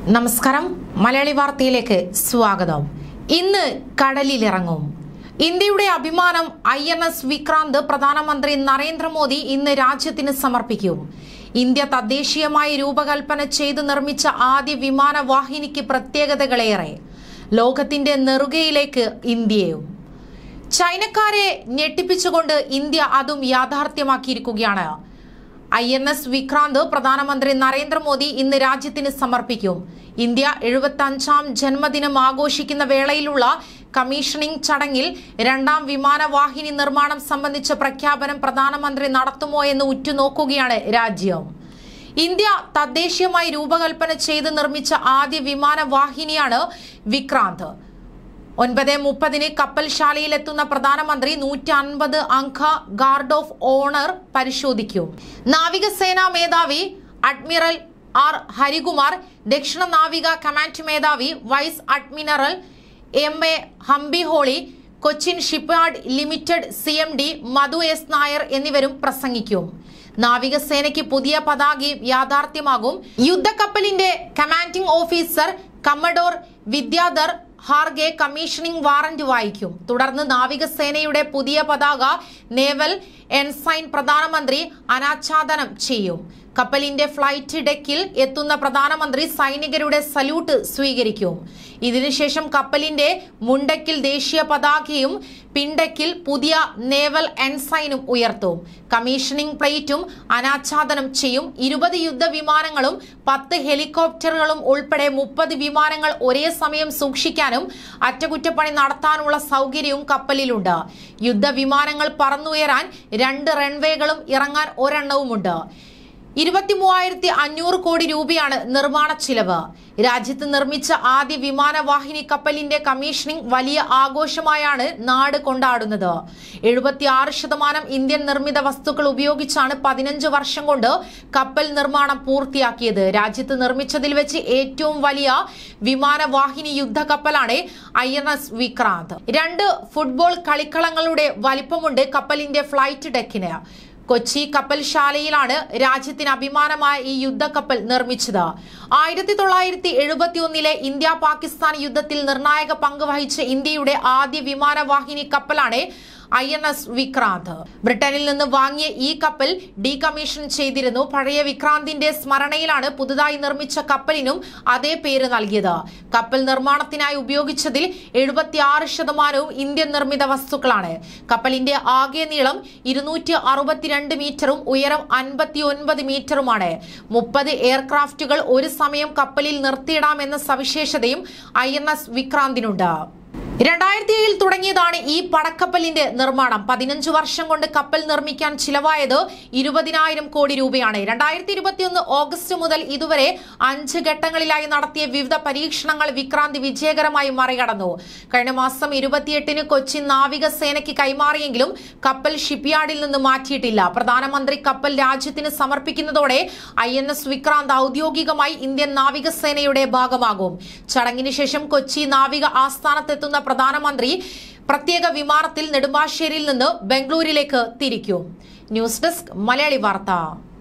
നമസ്കാരം മലയാളി വാർത്തയിലേക്ക് സ്വാഗതം ഇന്ന് കടലിലിറങ്ങും ഇന്ത്യയുടെ അഭിമാനം ഐ എൻ എസ് വിക്രാന്ത് പ്രധാനമന്ത്രി നരേന്ദ്രമോദി ഇന്ന് രാജ്യത്തിന് സമർപ്പിക്കും ഇന്ത്യ തദ്ദേശീയമായി രൂപകൽപ്പന ചെയ്ത് നിർമ്മിച്ച ആദ്യ വിമാനവാഹിനിക്ക് പ്രത്യേകതകളേറെ ലോകത്തിന്റെ നെറുകയിലേക്ക് ഇന്ത്യയും ചൈനക്കാരെ ഞെട്ടിപ്പിച്ചുകൊണ്ട് ഇന്ത്യ അതും യാഥാർത്ഥ്യമാക്കിയിരിക്കുകയാണ് ഐ എൻ എസ് വിക്രാന്ത് പ്രധാനമന്ത്രി നരേന്ദ്രമോദി ഇന്ന് രാജ്യത്തിന് സമർപ്പിക്കും ഇന്ത്യ എഴുപത്തി അഞ്ചാം ജന്മദിനം ആഘോഷിക്കുന്ന വേളയിലുള്ള കമ്മീഷനിംഗ് ചടങ്ങിൽ രണ്ടാം വിമാനവാഹിനി നിർമ്മാണം സംബന്ധിച്ച പ്രഖ്യാപനം പ്രധാനമന്ത്രി നടത്തുമോ എന്ന് ഉറ്റുനോക്കുകയാണ് രാജ്യം ഇന്ത്യ തദ്ദേശീയമായി രൂപകൽപ്പന ചെയ്ത് നിർമ്മിച്ച ആദ്യ വിമാനവാഹിനിയാണ് വിക്രാന്ത് ഒൻപത് മുപ്പതിന് കപ്പൽശാലയിലെത്തുന്ന പ്രധാനമന്ത്രി നൂറ്റി അൻപത് അംഗ ഗാർഡ് ഓഫ് ഓണർ പരിശോധിക്കും നാവികസേനാ മേധാവി അഡ്മിറൽ ആർ ഹരികുമാർ ദക്ഷിണ നാവിക കമാൻഡ് മേധാവി vice admiral M A Hambiholi Cochin shipyard limited C M D Madhu S Nair എന്നിവരും പ്രസംഗിക്കും നാവികസേനയ്ക്ക് പുതിയ പതാകയും യാഥാർത്ഥ്യമാകും യുദ്ധക്കപ്പലിന്റെ commanding officer commodore Vidyadhar Harke commissioning warrant വായിക്കും തുടർന്ന് നാവികസേനയുടെ പുതിയ പതാക നേവൽ എൻസൈൻ പ്രധാനമന്ത്രി അനാച്ഛാദനം ചെയ്യും കപ്പലിന്റെ ഫ്ലൈറ്റ് ഡെക്കിൽ എത്തുന്ന പ്രധാനമന്ത്രി സൈനികരുടെ സല്യൂട്ട് സ്വീകരിക്കും ഇതിനുശേഷം കപ്പലിന്റെ മുണ്ടക്കിൽ ദേശീയ പതാകയും പിണ്ടക്കിൽ പുതിയ നേവൽ എൻസൈനും ഉയർത്തും കമ്മീഷനിംഗ് പ്ലേറ്റും അനാച്ഛാദനം ചെയ്യും ഇരുപത് യുദ്ധവിമാനങ്ങളും പത്ത് ഹെലികോപ്റ്ററുകളും ഉൾപ്പെടെ മുപ്പത് വിമാനങ്ങൾ ഒരേ സമയം സൂക്ഷിക്കാനും അറ്റകുറ്റപ്പണി നടത്താനുള്ള സൗകര്യവും കപ്പലിലുണ്ട് യുദ്ധവിമാനങ്ങൾ പറന്നുയരാൻ രണ്ട് റൺവേകളും ഇറങ്ങാൻ ഒരെണ്ണവുമുണ്ട് ഇരുപത്തി മൂവായിരത്തി അഞ്ഞൂറ് കോടി രൂപയാണ് നിർമ്മാണ ചിലവ് രാജ്യത്ത് നിർമ്മിച്ച ആദ്യ വിമാനവാഹിനി കപ്പലിന്റെ കമ്മീഷനിംഗ് വലിയ ആഘോഷമായാണ് നാട് കൊണ്ടാടുന്നത് എഴുപത്തി ആറ് ശതമാനം ഇന്ത്യൻ നിർമ്മിത വസ്തുക്കൾ ഉപയോഗിച്ചാണ് പതിനഞ്ച് വർഷം കൊണ്ട് കപ്പൽ നിർമ്മാണം പൂർത്തിയാക്കിയത് രാജ്യത്ത് നിർമ്മിച്ചതിൽ വെച്ച് ഏറ്റവും വലിയ വിമാനവാഹിനി യുദ്ധക്കപ്പലാണ് ഐ എൻ എസ് വിക്രാന്ത് രണ്ട് ഫുട്ബോൾ കളിക്കളങ്ങളുടെ വലിപ്പമുണ്ട് കപ്പലിന്റെ ഫ്ലൈറ്റ് ഡെക്കിന് കൊച്ചി കപ്പൽശാലയിലാണ് രാജ്യത്തിന് അഭിമാനമായ ഈ യുദ്ധക്കപ്പൽ നിർമ്മിച്ചത് ആയിരത്തി തൊള്ളായിരത്തി എഴുപത്തി ഒന്നിലെ ഇന്ത്യ പാകിസ്ഥാൻ യുദ്ധത്തിൽ നിർണായക പങ്ക് വഹിച്ച ഇന്ത്യയുടെ ആദ്യ വിമാനവാഹിനി കപ്പലാണ് ഐ എൻ എസ് വിക്രാന്ത് ബ്രിട്ടനിൽ നിന്ന് വാങ്ങിയ ഈ കപ്പൽ ഡീകമ്മീഷൻ ചെയ്തിരുന്നു പഴയ വിക്രാന്തിന്റെ സ്മരണയിലാണ് പുതുതായി നിർമ്മിച്ച കപ്പലിനും അതേ പേര് നൽകിയത് കപ്പൽ നിർമ്മാണത്തിനായി ഉപയോഗിച്ചതിൽ എഴുപത്തി ആറ് ശതമാനവും ഇന്ത്യൻ നിർമ്മിത വസ്തുക്കളാണ് കപ്പലിന്റെ ആകെ നീളം ഇരുന്നൂറ്റി അറുപത്തിരണ്ട് മീറ്ററും ഉയരം അൻപത്തി ഒൻപത് മീറ്ററുമാണ് മുപ്പത് എയർക്രാഫ്റ്റുകൾ ഒരു സമയം കപ്പലിൽ നിർത്തിയിടാമെന്ന സവിശേഷതയും ഐ എൻ എസ് വിക്രാന്തിനുണ്ട് രണ്ടായിരത്തി ഏഴിൽ തുടങ്ങിയതാണ് ഈ പടക്കപ്പലിന്റെ നിർമ്മാണം പതിനഞ്ച് വർഷം കൊണ്ട് കപ്പൽ നിർമ്മിക്കാൻ ചിലവായത് ഇരുപതിനായിരം കോടി രൂപയാണ് രണ്ടായിരത്തി ഇരുപത്തിയൊന്ന് ഓഗസ്റ്റ് മുതൽ ഇതുവരെ അഞ്ച് ഘട്ടങ്ങളിലായി നടത്തിയ വിവിധ പരീക്ഷണങ്ങൾ വിക്രാന്തി വിജയകരമായി മറികടന്നു കഴിഞ്ഞ മാസം ഇരുപത്തിയെട്ടിന് കൊച്ചി നാവികസേനയ്ക്ക് കൈമാറിയെങ്കിലും കപ്പൽ ഷിപ്പ്യാർഡിൽ നിന്ന് മാറ്റിയിട്ടില്ല പ്രധാനമന്ത്രി കപ്പൽ രാജ്യത്തിന് സമർപ്പിക്കുന്നതോടെ ഐ എൻ എസ് വിക്രാന്ത് ഔദ്യോഗികമായി ഇന്ത്യൻ നാവികസേനയുടെ ഭാഗമാകും ചടങ്ങിന് ശേഷം കൊച്ചി നാവിക ആസ്ഥാനത്തെത്തുന്ന പ്രധാനമന്ത്രി പ്രത്യേക വിമാനത്തിൽ നെടുമ്പാശ്ശേരിയിൽ നിന്ന് ബംഗളൂരിലേക്ക് തിരിക്കും ന്യൂസ് ഡെസ്ക് മലയാളി വാർത്ത